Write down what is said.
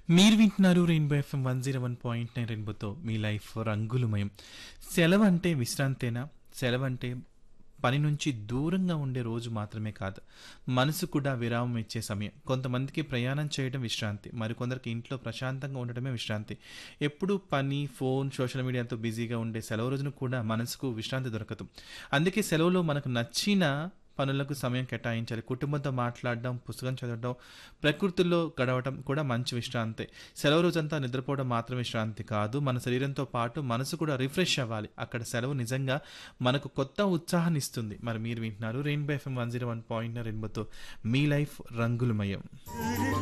మీరు వింటున్నారు rainbow FM one zero one point nine రెయిన్బోతో మీ లైఫ్ రంగులమయం సెలవు అంటే విశ్రాంతేనా సెలవు అంటే పని నుంచి దూరంగా ఉండే రోజు మాత్రమే కాదు మనసు కూడా విరామం ఇచ్చే సమయం కొంతమందికి ప్రయాణం చేయడం విశ్రాంతి మరికొందరికి ఇంట్లో ప్రశాంతంగా ఉండడమే విశ్రాంతి ఎప్పుడు పని ఫోన్ సోషల్ మీడియాతో బిజీగా ఉండే సెలవు రోజున కూడా మనసుకు విశ్రాంతి దొరకదు అందుకే సెలవులో మనకు నచ్చిన పనులకు సమయం కేటాయించాలి కుటుంబంతో మాట్లాడడం పుస్తకం చదవడం ప్రకృతిలో గడవడం కూడా మంచి విశ్రాంతి సెలవు రోజంతా నిద్రపోవడం మాత్రం విశ్రాంతి కాదు మన శరీరంతో పాటు మనసు కూడా రిఫ్రెష్ అవ్వాలి అక్కడ సెలవు నిజంగా మనకు కొత్త ఉత్సాహాన్ని ఇస్తుంది మరి మీరు వింటున్నారు rainbow FM one zero one point రెయిన్బోతో మీ లైఫ్ రంగులమయం